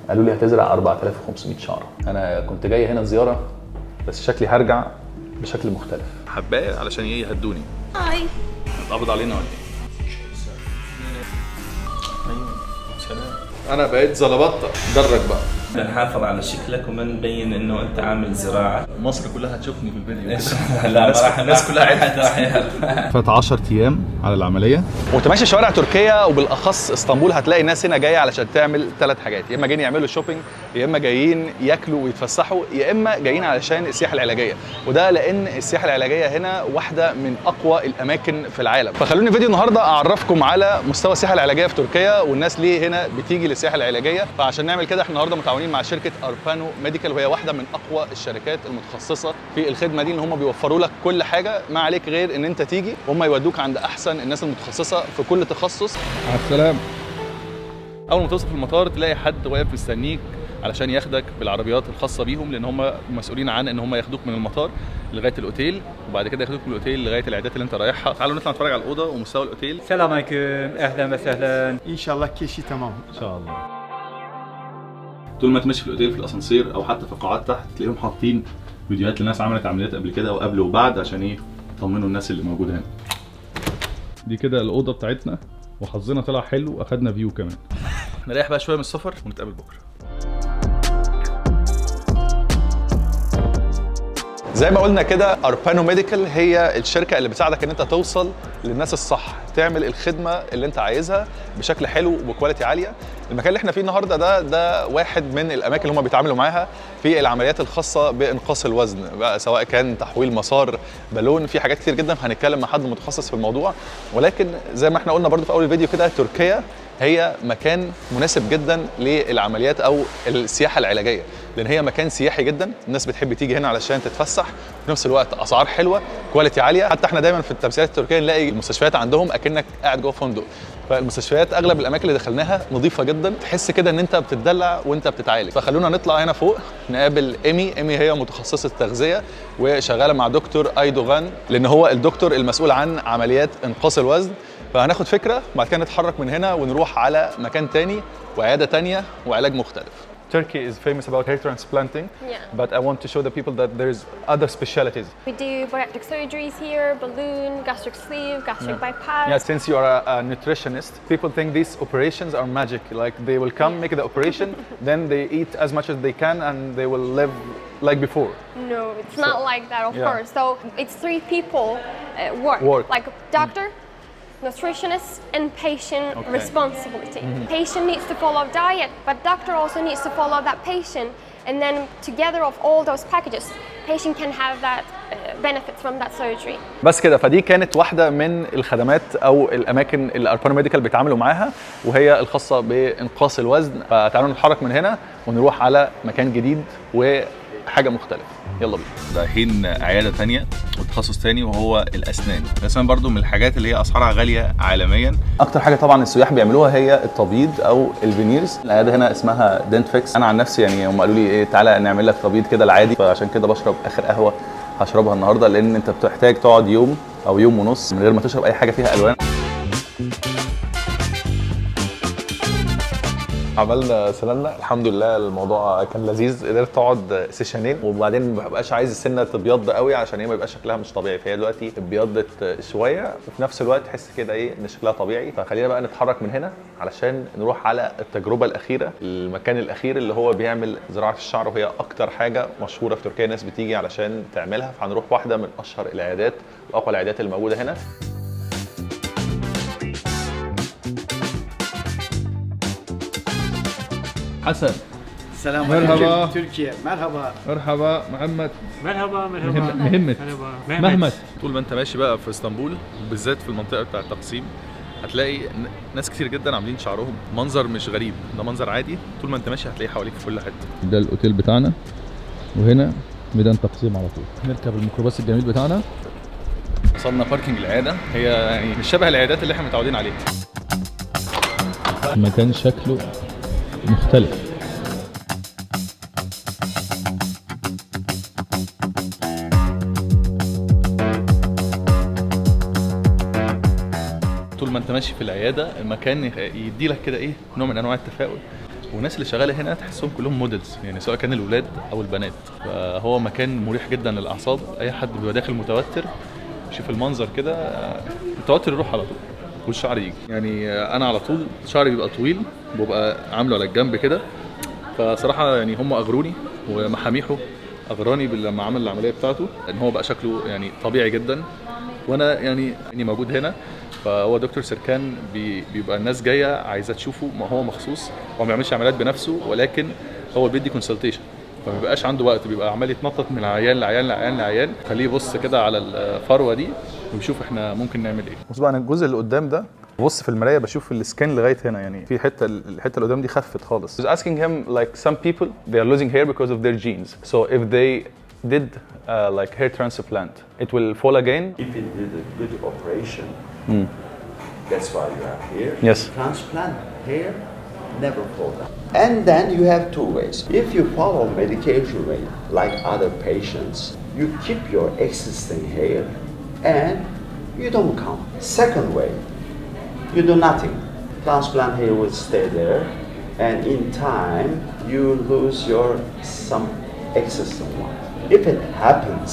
قالوا لي هتزرع 4500 شعره انا كنت جاي هنا زياره بس شكلي هرجع بشكل مختلف حبايه علشان ايه يهدوني هاي اتقبض علينا ولا ايه ايوه سلام انا بقيت زلبطه درج بقى نحافظ على شكلك وما نبين انه انت عامل زراعه مصر كلها هتشوفني في الفيديو لا الناس- راح الناس كلها عرفت راح يعرف فات 10 ايام على العمليه وانت ماشي شوارع تركيا وبالاخص اسطنبول هتلاقي الناس هنا جايه علشان تعمل ثلاث حاجات يا اما جايين يعملوا شوبينج يا اما جايين ياكلوا ويتفسحوا يا اما جايين علشان السياحه العلاجيه وده لان السياحه العلاجيه هنا واحده من اقوى الاماكن في العالم فخلوني فيديو النهارده اعرفكم على مستوى السياحه العلاجيه في تركيا والناس ليه هنا بتيجي للسياحه العلاجيه فعشان نعمل كده احنا النهارده متعاونين مع شركه اربانو ميديكال وهي واحده من اقوى الشركات المتخصصه في الخدمه دي ان هم بيوفروا لك كل حاجه ما عليك غير ان انت تيجي وهم يودوك عند احسن الناس المتخصصه في كل تخصص مع السلامه اول ما توصل في المطار تلاقي حد واقف مستنيك علشان ياخدك بالعربيات الخاصه بيهم لان هم مسؤولين عن ان هم ياخدوك من المطار لغايه الاوتيل وبعد كده ياخدوك من الاوتيل لغايه العيادات اللي انت رايحها تعالوا نطلع نتفرج على الاوضه ومستوى الاوتيل السلام عليكم اهلا وسهلا ان شاء الله كل شيء تمام ان شاء الله طول ما تمشي في الاوتيل في الاسانسير او حتى في القاعات تحت تلاقيهم حاطين فيديوهات لناس عملت عمليات قبل كده وقبل وبعد عشان ايه يطمنوا الناس اللي موجوده هنا دي كده الاوضه بتاعتنا وحظنا طلع حلو واخدنا فيو كمان نريح بقى شويه من السفر ونتقابل بكره زي ما قلنا كده اربانو ميديكال هي الشركه اللي بتساعدك ان انت توصل للناس الصح تعمل الخدمه اللي انت عايزها بشكل حلو وبكواليتي عاليه المكان اللي احنا فيه النهارده ده ده واحد من الاماكن اللي هم بيتعاملوا معاها في العمليات الخاصه بانقاص الوزن بقى سواء كان تحويل مسار بالون في حاجات كتير جدا هنتكلم مع حد متخصص في الموضوع ولكن زي ما احنا قلنا برضو في اول الفيديو كده تركيا هي مكان مناسب جدا للعمليات او السياحه العلاجيه لان هي مكان سياحي جدا الناس بتحب تيجي هنا علشان تتفسح وفي نفس الوقت اسعار حلوه كواليتي عاليه حتى احنا دايما في التمثيلات التركيه نلاقي المستشفيات عندهم اكنك قاعد جوه فندق فالمستشفيات اغلب الاماكن اللي دخلناها نظيفه جدا تحس كده ان انت بتتدلع وانت بتتعالج فخلونا نطلع هنا فوق نقابل ايمي ايمي هي متخصصه تغذيه وشغاله مع دكتور ايدوغان لان هو الدكتور المسؤول عن عمليات انقاص الوزن فهناخد فكره وبعد كده نتحرك من هنا ونروح على مكان تاني وعياده تانيه وعلاج مختلف Turkey is famous about hair transplanting, Yeah. but I want to show the people that there's other specialities. We do bariatric surgeries here, balloon, gastric sleeve, gastric bypass. Yeah, since you are a, a nutritionist, people think these operations are magic. Like they will come, make the operation, then they eat as much as they can, and they will live like before. No, it's not like that, of Yeah. course. So it's three people uh, work. Work. Like doctor, nutritionist, and patient Okay. responsibility. Patient needs to follow diet, but doctor also needs to follow that patient. And then together of all those packages, patient can have that uh, benefits from that surgery. بس كده فدي كانت واحده من الخدمات او الاماكن اللي اربانو ميديكال بيتعاملوا معاها وهي الخاصه بانقاص الوزن فتعالوا نتحرك من هنا ونروح على مكان جديد وحاجه مختلفه يلا بينا رايحين عياده تانية وتخصص تاني وهو الاسنان الاسنان برضو من الحاجات اللي هي اسعارها غاليه عالميا اكتر حاجه طبعا السياح بيعملوها هي التبييض او الفينيرز العياده هنا اسمها دنت فيكس انا عن نفسي يعني هم قالوا لي ايه تعالى نعمل لك تبييض كده العادي فعشان كده بشرب اخر قهوه هشربها النهارده لان انت بتحتاج تقعد يوم او يوم ونص من غير ما تشرب اي حاجه فيها الوان عملنا سنانا الحمد لله الموضوع كان لذيذ قدرت تقعد سيشنين وبعدين ما بقاش عايز السنه تبيض قوي عشان هي ما يبقاش شكلها مش طبيعي فهي دلوقتي ابيضت شويه وفي نفس الوقت تحس كده ايه ان شكلها طبيعي فخلينا بقى نتحرك من هنا علشان نروح على التجربه الاخيره المكان الاخير اللي هو بيعمل زراعه الشعر وهي اكتر حاجه مشهوره في تركيا الناس بتيجي علشان تعملها فهنروح واحده من اشهر العيادات واقوى العيادات الموجوده هنا حسن السلام مرحبا. عليكم تركيا مرحبا مرحبا محمد مرحبا مرحبا مهم- مهمة مرحبا مهمت طول ما انت ماشي بقى في اسطنبول بالذات في المنطقه بتاع التقسيم هتلاقي ن- ناس كتير جدا عاملين شعرهم منظر مش غريب ده منظر عادي طول ما انت ماشي هتلاقيه حواليك في كل حته ده الاوتيل بتاعنا وهنا ميدان تقسيم على طول نركب الميكروباص الجميل بتاعنا وصلنا باركنج العياده هي يعني مش شبه العيادات اللي احنا متعودين عليها المكان شكله مختلف طول ما انت ماشي في العياده المكان يدي لك كده ايه نوع من انواع التفاؤل والناس اللي شغاله هنا تحسهم كلهم موديلز يعني سواء كان الولاد او البنات فهو مكان مريح جدا للاعصاب اي حد بيبقى داخل متوتر يشوف المنظر كده آه، التوتر يروح على طول والشعر يجي يعني آه، انا على طول شعري بيبقى طويل ببقى عامله على الجنب كده فصراحه يعني هم اغروني ومحاميحه اغراني بال- لما عمل العمليه بتاعته ان هو بقى شكله يعني طبيعي جدا وانا يعني اني موجود هنا فهو دكتور سركان بي بيبقى الناس جايه عايزه تشوفه ما هو مخصوص هو ما بيعملش عمليات بنفسه ولكن هو بيدي كونسلتيشن فما بيبقاش عنده وقت بيبقى عمال يتنطط من عيان لعيان لعيان لعيان خليه يبص كده على الفروه دي ويشوف احنا ممكن نعمل ايه بص بقى انا الجزء اللي قدام ده ببص في المرايه بشوف السكان لغايه هنا يعني في حته الحته اللي قدام دي خفت خالص. I was asking him like some people they are losing hair because of their genes. So if they did uh, like hair transplant, it will fall again. If it did a good operation, that's why you are here. Yes. Transplant hair, never fall down. And then you have two ways. If you follow medication way, like other patients, you keep your existing hair and you don't count. Second way, you do nothing. Transplant hair will stay there, and in time you lose your some existing one. If it happens,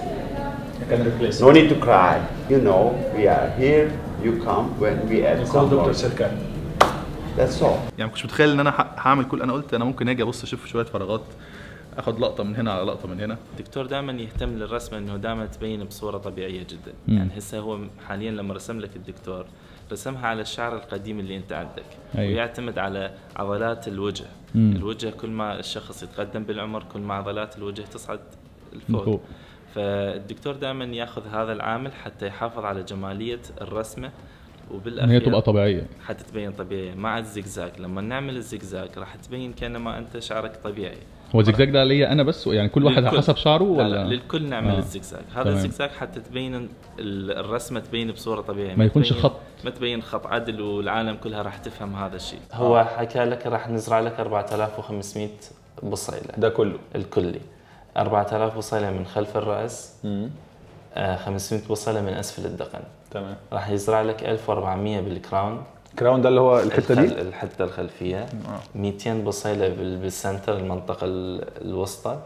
no need to cry. You know, we are here. You come when we add some more. That's all. يعني ما كنتش متخيل ان انا ه- هعمل كل انا قلت انا ممكن اجي ابص اشوف شويه فراغات اخد لقطه من هنا على لقطه من هنا الدكتور دائما يهتم للرسمه انه دائما تبين بصوره طبيعيه جدا يعني هسه هو حاليا لما رسم لك الدكتور رسمها على الشعر القديم اللي انت عندك أيوة. ويعتمد على عضلات الوجه الوجه كل ما الشخص يتقدم بالعمر كل ما عضلات الوجه تصعد لفوق. الفوق فالدكتور دائما ياخذ هذا العامل حتى يحافظ على جماليه الرسمه ان وبالاخير هي تبقى طبيعيه حتى تبين طبيعيه مع الزجزاج لما نعمل الزجزاج راح تبين كانما انت شعرك طبيعي هو الزجزاج ده ليا انا بس يعني كل واحد للكل. حسب شعره لا ولا لا للكل نعمل آه. الزجزاج هذا تمام. الزجزاج حتى تبين ال- الرسمه تبين بصوره طبيعيه ما يكونش تبين- خط. ما تبين خط عدل والعالم كلها راح تفهم هذا الشيء هو حكى لك راح نزرع لك 4500 بصيله ده كله الكلي 4000 بصيله من خلف الراس آه 500 بصيله من اسفل الدقن تمام راح يزرع لك 1400 بالكراون كراون ده اللي هو الحته الخل- دي الحته الخلفيه 200 بصيله بال- بالسنتر المنطقه ال- الوسطى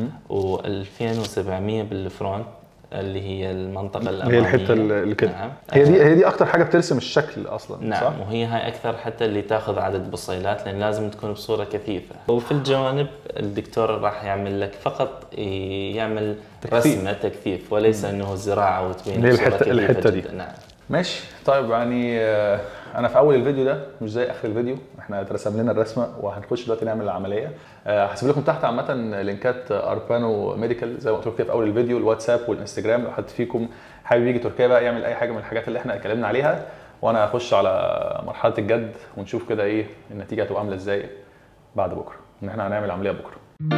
و2700 بالفرونت اللي هي المنطقه اللي الاماميه هي الحته اللي اللي كده نعم هي دي هي دي اكتر حاجه بترسم الشكل اصلا نعم صح؟ وهي هاي اكثر حتى اللي تاخذ عدد بصيلات لان لازم تكون بصوره كثيفه وفي الجوانب الدكتور راح يعمل لك فقط يعمل تكثيف. رسمه تكثيف وليس انه زراعه وتبين اللي هي بصورة الحتة- كثيفة الحتة دي. جداً. نعم ماشي طيب يعني آه، انا في اول الفيديو ده مش زي اخر الفيديو احنا اترسم لنا الرسمه وهنخش دلوقتي نعمل العمليه آه، هسيب لكم تحت عامه لينكات اربانو ميديكال زي ما قلت لكم كده في اول الفيديو الواتساب والانستجرام لو حد فيكم حابب يجي تركيا بقى يعمل اي حاجه من الحاجات اللي احنا اتكلمنا عليها وانا هخش على مرحله الجد ونشوف كده ايه النتيجه هتبقى عامله ازاي بعد بكره ان احنا هنعمل عمليه بكره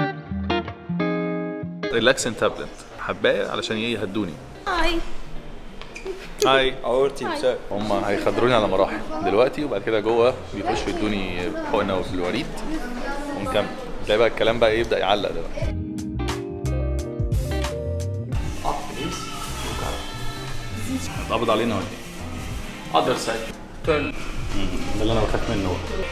ريلاكسن تابلت حبايه علشان ايه يهدوني Hi. هاي هم هيخدروني على مراحل دلوقتي وبعد كده جوه بيخشوا يدوني حقنه بالوريد ونكمل تلاقي بقى الكلام بقى يبدا يعلق ده بقى هتقبض علينا ولا ايه؟ اقدر سايد ده اللي انا بخاف منه بقى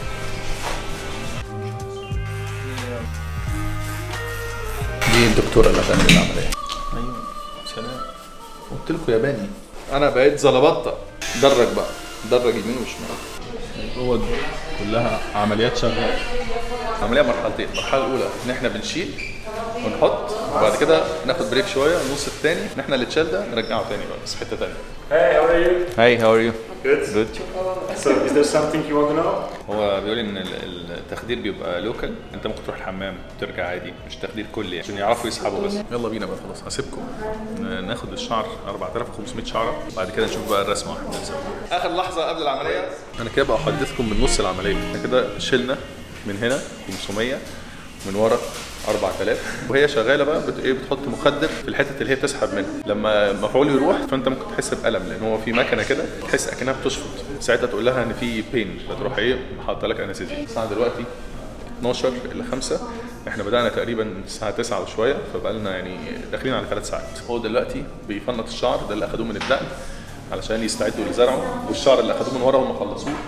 دي الدكتوره اللي هتعمل العمليه ايوه سلام قلت لكم ياباني انا بقيت زلبطه درج بقى درج يمين وشمال هو دي كلها عمليات شغاله عمليه مرحلتين المرحله الاولى ان احنا بنشيل ونحط وبعد كده ناخد بريك شويه النص الثاني ان احنا اللي اتشال ده نرجعه تاني بقى بس في حته ثانيه Hey, how are you? هاي هاو ار يو Good. جود So, is there something you want to know? هو بيقول ان ال- التخدير بيبقى لوكال انت ممكن تروح الحمام ترجع عادي مش تخدير كلي يعني عشان يعرفوا يسحبوا بس يلا بينا بقى خلاص هسيبكم ن- ناخد الشعر 4500 شعره بعد كده نشوف بقى الرسمه واحنا بنرسم اخر لحظه قبل العمليه انا كده بقى احدثكم من نص العمليه احنا كده شلنا من هنا 500 من ورا 4000 وهي شغاله بقى بت... ايه بتحط مخدر في الحته اللي هي بتسحب منها لما مفعول يروح فانت ممكن تحس بالم لان هو في مكنه كده تحس اكنها بتشفط ساعتها تقول لها ان في بين فتروح ايه حاطه لك انستيزيا الساعه دلوقتي 12 الى 5 احنا بدانا تقريبا الساعه 9 وشويه فبقى لنا يعني داخلين على ثلاث ساعات هو دلوقتي بيفنط الشعر ده اللي اخدوه من الدقن علشان يستعدوا لزرعه والشعر اللي اخدوه من ورا هم خلصوه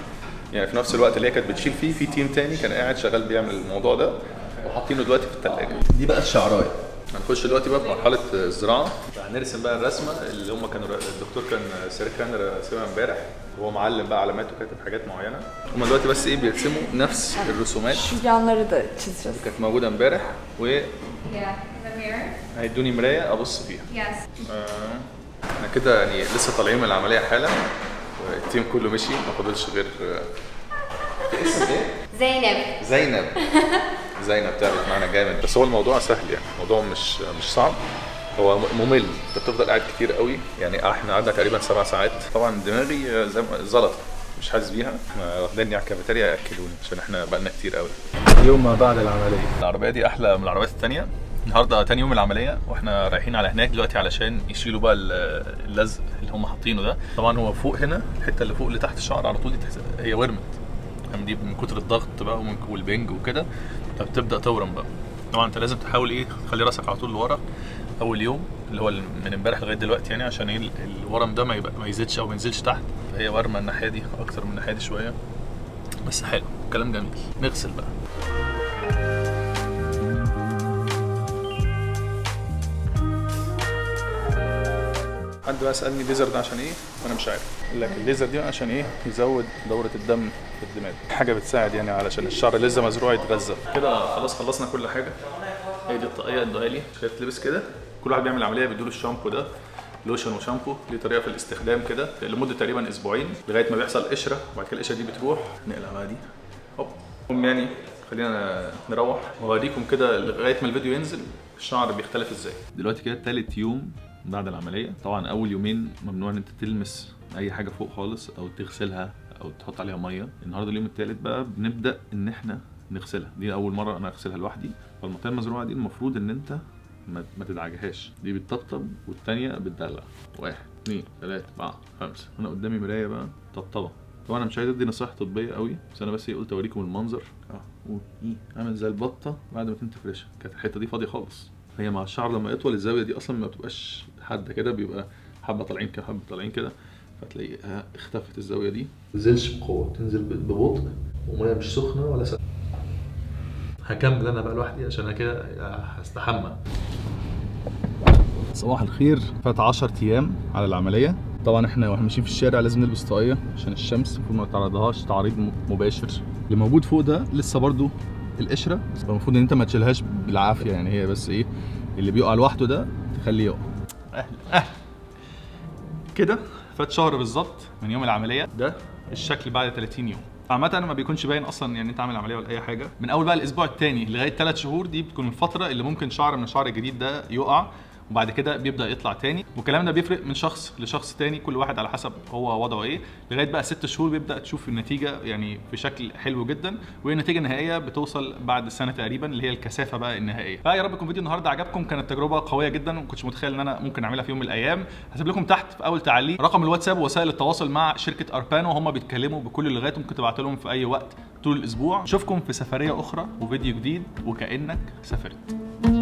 يعني في نفس الوقت اللي هي كانت بتشيل فيه في تيم تاني كان قاعد شغال بيعمل الموضوع ده وحاطينه دلوقتي في الثلاجه دي بقى الشعرايه هنخش دلوقتي بقى في مرحله الزراعه هنرسم بقى الرسمه اللي هم كانوا الدكتور كان سيرك كان راسمها امبارح وهو معلم بقى علامات وكاتب حاجات معينه هم دلوقتي بس ايه بيرسموا نفس الرسومات Şu yanları da çizeceğiz. كانت موجوده امبارح و Yeah, the mirror. هيدوني مرايه ابص فيها Yes. آه، احنا كده يعني لسه طالعين من العمليه حالا والتيم كله مشي ما فاضلش غير آه، اسم ايه؟ Zeynep. زينب زينب تعبت معانا جامد بس هو الموضوع سهل يعني الموضوع مش مش صعب هو م- ممل انت بتفضل قاعد كتير قوي يعني احنا قعدنا تقريبا سبع ساعات طبعا دماغي زي ما زلطه مش حاسس بيها احنا واخديني على الكافيتيريا ياكلوني عشان احنا بقالنا كتير قوي يوم ما بعد العمليه العربيه دي احلى من العربيات التانية النهارده تاني يوم العمليه واحنا رايحين على هناك دلوقتي علشان يشيلوا بقى ال- اللزق اللي هم حاطينه ده طبعا هو فوق هنا الحته اللي فوق اللي تحت الشعر على طول دي تحس هي ورمت فاهم دي من كتر الضغط بقى ومن والبنج وكده فبتبدا تورم بقى طبعا انت لازم تحاول ايه تخلي راسك على طول لورا اول يوم اللي هو من امبارح لغايه دلوقتي يعني عشان ايه ال- الورم ده ما يبقى ما يزيدش او ما ينزلش تحت فهي ورمه الناحيه دي اكتر من الناحيه دي شويه بس حلو كلام جميل نغسل بقى حد بقى سالني الليزر ده عشان ايه وانا مش عارف قال لك الليزر دي عشان ايه يزود دوره الدم في الدماغ حاجه بتساعد يعني علشان الشعر اللي لسه مزروع يتغذى كده خلاص خلصنا كل حاجه هي دي الطاقيه ادوها لي شايف تلبس كده كل واحد بيعمل عمليه بيدوله الشامبو ده لوشن وشامبو ليه طريقه في الاستخدام كده لمده تقريبا اسبوعين لغايه ما بيحصل قشره وبعد كده القشره دي بتروح نقلع بقى دي هوب المهم يعني خلينا نروح واوريكم كده لغايه ما الفيديو ينزل الشعر بيختلف ازاي دلوقتي كده تالت يوم بعد العمليه طبعا اول يومين ممنوع ان انت تلمس اي حاجه فوق خالص او تغسلها او تحط عليها ميه النهارده اليوم التالت بقى بنبدا ان احنا نغسلها دي اول مره انا اغسلها لوحدي فالمنطقه المزروعه دي المفروض ان انت ما, ما تدعجهاش دي بتطبطب والتانية بتدلع واحد اثنين ثلاثة أربعة خمسة أنا قدامي مراية بقى طبطبة طبعا أنا مش عايز أدي نصائح طبية قوي بس أنا بس إيه قلت أوريكم المنظر أه قول إيه عامل زي البطة بعد ما كنت فريشة كانت الحتة دي فاضية خالص هي مع الشعر لما يطول الزاوية دي أصلا ما بتبقاش حادة كده بيبقى حبة طالعين كده حبة طالعين كده فتلاقيها اختفت الزاوية دي تنزلش بقوة تنزل ببطء ومية مش سخنة ولا سخنة هكمل انا بقى لوحدي عشان انا كده هستحمى صباح الخير فات 10 ايام على العمليه طبعا احنا واحنا ماشيين في الشارع لازم نلبس طاقيه عشان الشمس المفروض ما تعرضهاش تعريض م- مباشر اللي موجود فوق ده لسه برضو القشره بس المفروض ان انت ما تشيلهاش بالعافيه يعني هي بس ايه اللي بيقع لوحده ده تخليه يقع اهلا اهلا كده فات شهر بالظبط من يوم العمليه ده الشكل بعد 30 يوم عامة ما بيكونش باين اصلا يعني انت عامل عمليه ولا اي حاجه من اول بقى الاسبوع الثاني لغايه 3 شهور دي بتكون الفتره اللي ممكن شعر من الشعر الجديد ده يقع وبعد كده بيبدا يطلع تاني والكلام ده بيفرق من شخص لشخص تاني كل واحد على حسب هو وضعه ايه لغايه بقى ست شهور بيبدا تشوف النتيجه يعني في شكل حلو جدا والنتيجه النهائيه بتوصل بعد سنه تقريبا اللي هي الكثافه بقى النهائيه فيا رب يكون فيديو النهارده عجبكم كانت تجربه قويه جدا وما كنتش متخيل ان انا ممكن اعملها في يوم من الايام هسيب لكم تحت في اول تعليق رقم الواتساب ووسائل التواصل مع شركه اربانو هم بيتكلموا بكل اللغات ممكن تبعت لهم في اي وقت طول الاسبوع اشوفكم في سفريه اخرى وفيديو جديد وكانك سافرت